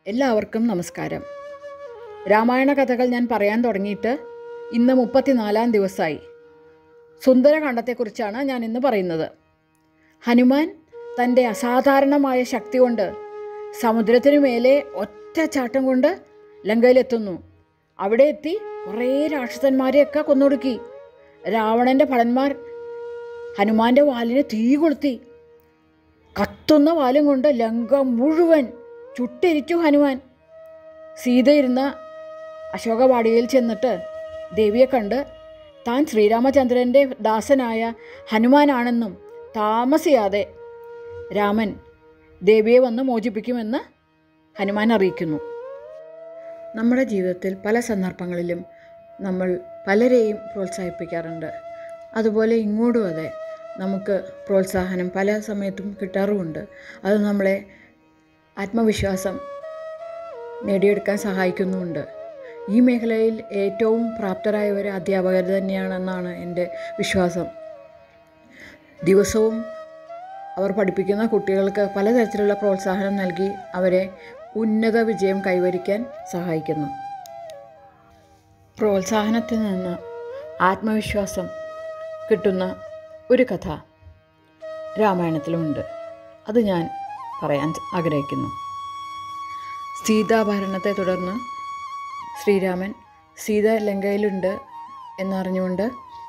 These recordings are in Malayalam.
എല്ലാവർക്കും നമസ്കാരം രാമായണ കഥകൾ ഞാൻ പറയാൻ തുടങ്ങിയിട്ട് ഇന്ന് മുപ്പത്തിനാലാം ദിവസമായി സുന്ദരകാന്ഡത്തെക്കുറിച്ചാണ് ഞാൻ ഇന്ന് പറയുന്നത് ഹനുമാൻ തൻ്റെ അസാധാരണമായ ശക്തി കൊണ്ട് സമുദ്രത്തിനു മേലെ ഒറ്റ ചാട്ടം കൊണ്ട് ലങ്കയിലെത്തുന്നു അവിടെ എത്തി കുറേ രാക്ഷസന്മാരെയൊക്കെ കൊന്നൊടുക്കി രാവണൻ്റെ ഭടന്മാർ ഹനുമാന്റെ വാലിന് തീ കൊളുത്തി കത്തുന്ന വാലും കൊണ്ട് ലങ്ക മുഴുവൻ ചുട്ടെരിച്ചു ഹനുമാൻ സീത ഇരുന്ന അശോകവാടിയിൽ ചെന്നിട്ട് ദേവിയെ കണ്ട് താൻ ശ്രീരാമചന്ദ്രൻ്റെ ദാസനായ ഹനുമാനാണെന്നും താമസിയാതെ രാമൻ ദേവിയെ വന്ന് മോചിപ്പിക്കുമെന്ന് ഹനുമാൻ അറിയിക്കുന്നു നമ്മുടെ ജീവിതത്തിൽ പല സന്ദർഭങ്ങളിലും നമ്മൾ പലരെയും പ്രോത്സാഹിപ്പിക്കാറുണ്ട് അതുപോലെ ഇങ്ങോട്ടും അതെ നമുക്ക് പ്രോത്സാഹനം പല സമയത്തും കിട്ടാറുമുണ്ട് അത് നമ്മളെ ആത്മവിശ്വാസം നേടിയെടുക്കാൻ സഹായിക്കുന്നുമുണ്ട് ഈ മേഖലയിൽ ഏറ്റവും പ്രാപ്തരായവർ അധ്യാപകർ തന്നെയാണെന്നാണ് എൻ്റെ വിശ്വാസം ദിവസവും അവർ പഠിപ്പിക്കുന്ന കുട്ടികൾക്ക് പലതരത്തിലുള്ള പ്രോത്സാഹനം നൽകി അവരെ ഉന്നത വിജയം കൈവരിക്കാൻ സഹായിക്കുന്നു പ്രോത്സാഹനത്തിൽ നിന്ന് ആത്മവിശ്വാസം കിട്ടുന്ന ഒരു കഥ രാമായണത്തിലുമുണ്ട് അത് ഞാൻ പറയാൻ ആഗ്രഹിക്കുന്നു സീതാഭരണത്തെ തുടർന്ന് ശ്രീരാമൻ സീത ലങ്കയിലുണ്ട് എന്നറിഞ്ഞുകൊണ്ട്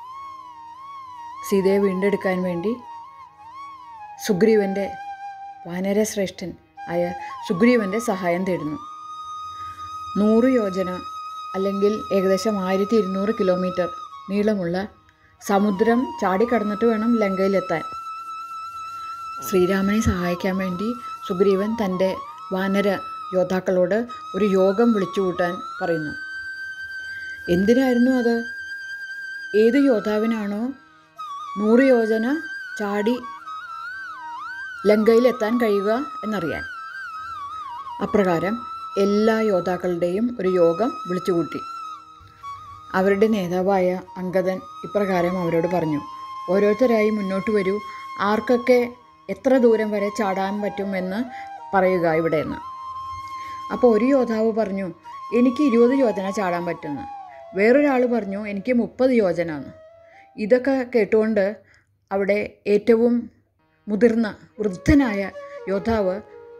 സീതയെ വീണ്ടെടുക്കാൻ വേണ്ടി സുഗ്രീവൻ്റെ വാനരശ്രേഷ്ഠൻ ആയ സുഗ്രീവൻ്റെ സഹായം തേടുന്നു നൂറ് യോജന അല്ലെങ്കിൽ ഏകദേശം ആയിരത്തി ഇരുന്നൂറ് കിലോമീറ്റർ നീളമുള്ള സമുദ്രം ചാടിക്കടന്നിട്ട് വേണം ലങ്കയിലെത്താൻ ശ്രീരാമനെ സഹായിക്കാൻ വേണ്ടി സുഗ്രീവൻ തൻ്റെ വാനര യോദ്ധാക്കളോട് ഒരു യോഗം വിളിച്ചു കൂട്ടാൻ പറയുന്നു എന്തിനായിരുന്നു അത് ഏത് യോദ്ധാവിനാണോ നൂറ് യോജന ചാടി ലങ്കയിലെത്താൻ കഴിയുക എന്നറിയാൻ അപ്രകാരം എല്ലാ യോദ്ധാക്കളുടെയും ഒരു യോഗം വിളിച്ചുകൂട്ടി അവരുടെ നേതാവായ അങ്കദൻ ഇപ്രകാരം അവരോട് പറഞ്ഞു ഓരോരുത്തരായി മുന്നോട്ട് വരൂ ആർക്കൊക്കെ എത്ര ദൂരം വരെ ചാടാൻ പറ്റുമെന്ന് പറയുക ഇവിടെ നിന്ന് അപ്പോൾ ഒരു യോദ്ധാവ് പറഞ്ഞു എനിക്ക് ഇരുപത് യോജന ചാടാൻ പറ്റുന്നു വേറൊരാൾ പറഞ്ഞു എനിക്ക് മുപ്പത് യോജന എന്ന് ഇതൊക്കെ കേട്ടുകൊണ്ട് അവിടെ ഏറ്റവും മുതിർന്ന വൃദ്ധനായ യോദ്ധാവ്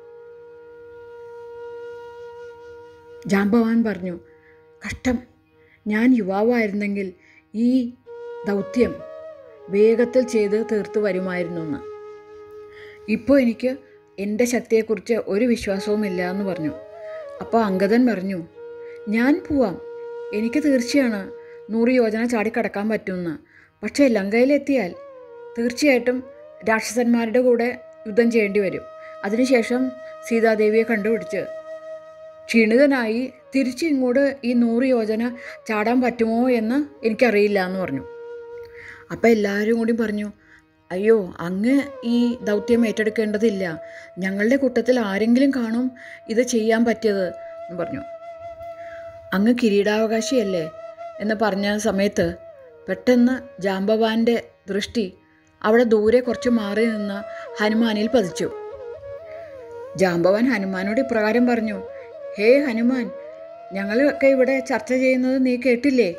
ജാമ്പവാൻ പറഞ്ഞു കഷ്ടം ഞാൻ യുവാവായിരുന്നെങ്കിൽ ഈ ദൗത്യം വേഗത്തിൽ ചെയ്ത് തീർത്ത് വരുമായിരുന്നു എന്ന് ഇപ്പോൾ എനിക്ക് എൻ്റെ ശക്തിയെക്കുറിച്ച് ഒരു വിശ്വാസവുമില്ല എന്ന് പറഞ്ഞു അപ്പോൾ അങ്കദൻ പറഞ്ഞു ഞാൻ പോവാം എനിക്ക് തീർച്ചയാണ് നൂറ് യോജന ചാടിക്കടക്കാൻ പറ്റുമെന്ന് പക്ഷേ ലങ്കയിലെത്തിയാൽ തീർച്ചയായിട്ടും രാക്ഷസന്മാരുടെ കൂടെ യുദ്ധം ചെയ്യേണ്ടി വരും അതിനുശേഷം സീതാദേവിയെ കണ്ടുപിടിച്ച് ക്ഷീണിതനായി തിരിച്ച് ഇങ്ങോട്ട് ഈ നൂറ് യോജന ചാടാൻ പറ്റുമോ എന്ന് എനിക്കറിയില്ല എന്ന് പറഞ്ഞു അപ്പോൾ എല്ലാവരും കൂടി പറഞ്ഞു അയ്യോ അങ്ങ് ഈ ദൗത്യം ഏറ്റെടുക്കേണ്ടതില്ല ഞങ്ങളുടെ കൂട്ടത്തിൽ ആരെങ്കിലും കാണും ഇത് ചെയ്യാൻ പറ്റിയത് എന്ന് പറഞ്ഞു അങ്ങ് കിരീടാവകാശിയല്ലേ എന്ന് പറഞ്ഞ സമയത്ത് പെട്ടെന്ന് ജാമ്പവാൻ്റെ ദൃഷ്ടി അവിടെ ദൂരെ കുറച്ച് മാറി നിന്ന ഹനുമാനിൽ പതിച്ചു ജാമ്പവാൻ ഹനുമാനോട് ഇപ്രകാരം പറഞ്ഞു ഹേ ഹനുമാൻ ഞങ്ങളൊക്കെ ഇവിടെ ചർച്ച ചെയ്യുന്നത് നീ കേട്ടില്ലേ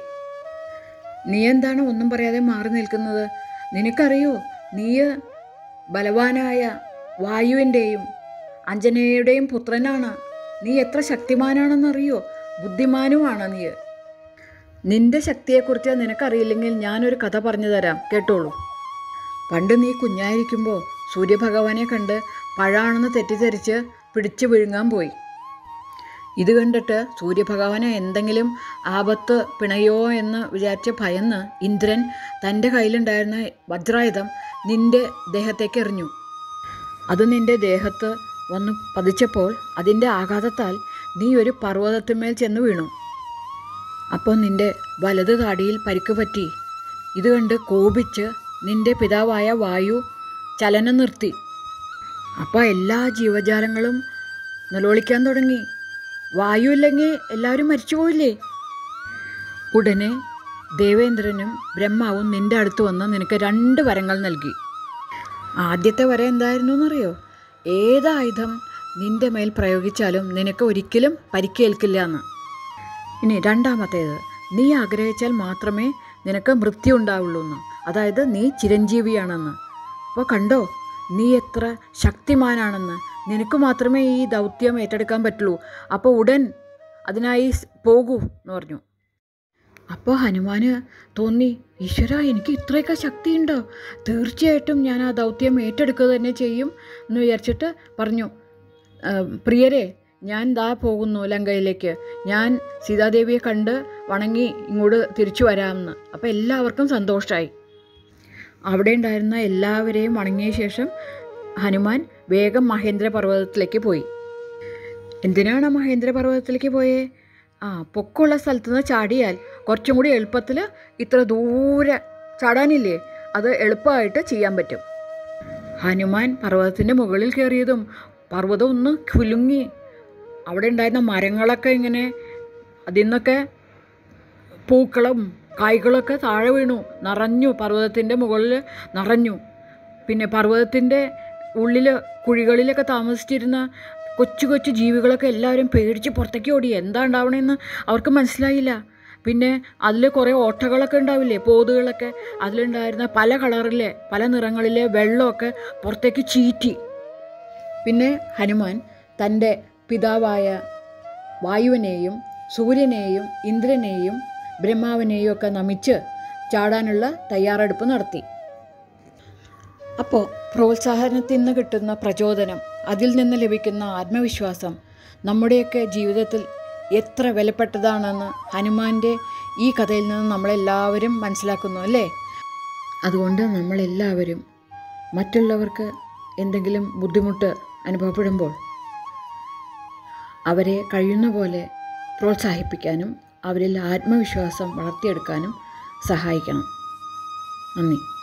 നീ എന്താണ് ഒന്നും പറയാതെ മാറി നിൽക്കുന്നത് നിനക്കറിയോ നീ ബലവാനായ വായുവിൻ്റെയും അഞ്ജനയുടെയും പുത്രനാണ് നീ എത്ര ശക്തിമാനാണെന്നറിയോ ബുദ്ധിമാനുമാണ് നീ നിന്റെ ശക്തിയെക്കുറിച്ച് നിനക്കറിയില്ലെങ്കിൽ ഞാനൊരു കഥ പറഞ്ഞു തരാം കേട്ടോളൂ പണ്ട് നീ കുഞ്ഞായിരിക്കുമ്പോൾ സൂര്യഭഗവാനെ കണ്ട് പഴാണെന്ന് തെറ്റിദ്ധരിച്ച് പിടിച്ചു വിഴുങ്ങാൻ പോയി ഇത് കണ്ടിട്ട് സൂര്യഭഗവാന് എന്തെങ്കിലും ആപത്ത് പിണയോ എന്ന് വിചാരിച്ച് ഭയന്ന് ഇന്ദ്രൻ തൻ്റെ കയ്യിലുണ്ടായിരുന്ന വജ്രായുധം നിന്റെ ദേഹത്തേക്ക് എറിഞ്ഞു അത് നിന്റെ ദേഹത്ത് വന്ന് പതിച്ചപ്പോൾ അതിൻ്റെ ആഘാതത്താൽ നീ ഒരു പർവ്വതത്തിന്മേൽ ചെന്ന് വീണു അപ്പോൾ നിന്റെ വലത് താടിയിൽ പരിക്ക് പറ്റി ഇത് കണ്ട് കോപിച്ച് നിന്റെ പിതാവായ വായു ചലനം നിർത്തി അപ്പോൾ എല്ലാ ജീവജാലങ്ങളും നിലവിളിക്കാൻ തുടങ്ങി വായു ഇല്ലെങ്കിൽ എല്ലാവരും മരിച്ചു പോയില്ലേ ഉടനെ ദേവേന്ദ്രനും ബ്രഹ്മാവും നിന്റെ അടുത്ത് വന്ന് നിനക്ക് രണ്ട് വരങ്ങൾ നൽകി ആദ്യത്തെ വര എന്തായിരുന്നു എന്നറിയോ ഏത് ആയുധം നിന്റെ മേൽ പ്രയോഗിച്ചാലും നിനക്ക് ഒരിക്കലും പരിക്കേൽക്കില്ല എന്ന് ഇനി രണ്ടാമത്തേത് നീ ആഗ്രഹിച്ചാൽ മാത്രമേ നിനക്ക് മൃത്യു ഉണ്ടാവുള്ളൂ എന്ന് അതായത് നീ ചിരഞ്ജീവിയാണെന്ന് അപ്പോൾ കണ്ടോ നീ എത്ര ശക്തിമാനാണെന്ന് നിനക്ക് മാത്രമേ ഈ ദൗത്യം ഏറ്റെടുക്കാൻ പറ്റുള്ളൂ അപ്പോൾ ഉടൻ അതിനായി സ് പോകൂ എന്ന് പറഞ്ഞു അപ്പോൾ ഹനുമാന് തോന്നി ഈശ്വര എനിക്ക് ഇത്രയൊക്കെ ശക്തിയുണ്ടോ തീർച്ചയായിട്ടും ഞാൻ ആ ദൗത്യം ഏറ്റെടുക്കുക തന്നെ ചെയ്യും എന്ന് വിചാരിച്ചിട്ട് പറഞ്ഞു "ആ, പ്രിയരെ ഞാൻ ദാ പോകുന്നു ലങ്കയിലേക്ക് ഞാൻ സീതാദേവിയെ കണ്ട് വണങ്ങി ഇങ്ങോട്ട് തിരിച്ചു വരാമെന്ന് അപ്പോൾ എല്ലാവർക്കും സന്തോഷമായി അവിടെ ഉണ്ടായിരുന്ന എല്ലാവരെയും വണങ്ങിയ ശേഷം ഹനുമാൻ വേഗം മഹേന്ദ്ര പർവ്വതത്തിലേക്ക് പോയി എന്തിനാണ് ആ മഹേന്ദ്ര പർവ്വതത്തിലേക്ക് പോയേ ആ പൊക്കമുള്ള സ്ഥലത്ത് നിന്ന് ചാടിയാൽ കുറച്ചും കൂടി എളുപ്പത്തിൽ ഇത്ര ദൂരെ ചാടാനില്ലേ അത് എളുപ്പമായിട്ട് ചെയ്യാൻ പറ്റും ഹനുമാൻ പർവ്വതത്തിൻ്റെ മുകളിൽ കയറിയതും പർവ്വതം ഒന്ന് കുലുങ്ങി അവിടെ ഉണ്ടായിരുന്ന മരങ്ങളൊക്കെ ഇങ്ങനെ അതിൽ നിന്നൊക്കെ പൂക്കളും കായ്കളൊക്കെ താഴെ വീണു നിറഞ്ഞു പർവ്വതത്തിൻ്റെ മുകളിൽ നിറഞ്ഞു പിന്നെ പർവ്വതത്തിൻ്റെ ഉള്ളിൽ കുഴികളിലൊക്കെ താമസിച്ചിരുന്ന കൊച്ചു കൊച്ചു ജീവികളൊക്കെ എല്ലാവരും പേടിച്ച് പുറത്തേക്ക് ഓടി എന്താ ഉണ്ടാവണമെന്ന് അവർക്ക് മനസ്സിലായില്ല പിന്നെ അതിൽ കുറേ ഓട്ടകളൊക്കെ ഉണ്ടാവില്ലേ പോതുകളൊക്കെ അതിലുണ്ടായിരുന്ന പല കളറിലെ പല നിറങ്ങളിലെ വെള്ളമൊക്കെ പുറത്തേക്ക് ചീറ്റി പിന്നെ ഹനുമാൻ തൻ്റെ പിതാവായ വായുവിനെയും സൂര്യനെയും ഇന്ദ്രനെയും ബ്രഹ്മാവിനെയും ഒക്കെ നമിച്ച് ചാടാനുള്ള തയ്യാറെടുപ്പ് നടത്തി അപ്പോൾ പ്രോത്സാഹനത്തിൽ നിന്ന് കിട്ടുന്ന പ്രചോദനം അതിൽ നിന്ന് ലഭിക്കുന്ന ആത്മവിശ്വാസം നമ്മുടെയൊക്കെ ജീവിതത്തിൽ എത്ര വിലപ്പെട്ടതാണെന്ന് ഹനുമാൻ്റെ ഈ കഥയിൽ നിന്ന് നമ്മളെല്ലാവരും മനസ്സിലാക്കുന്നു അല്ലേ അതുകൊണ്ട് നമ്മളെല്ലാവരും മറ്റുള്ളവർക്ക് എന്തെങ്കിലും ബുദ്ധിമുട്ട് അനുഭവപ്പെടുമ്പോൾ അവരെ കഴിയുന്ന പോലെ പ്രോത്സാഹിപ്പിക്കാനും അവരിൽ ആത്മവിശ്വാസം വളർത്തിയെടുക്കാനും സഹായിക്കണം നന്ദി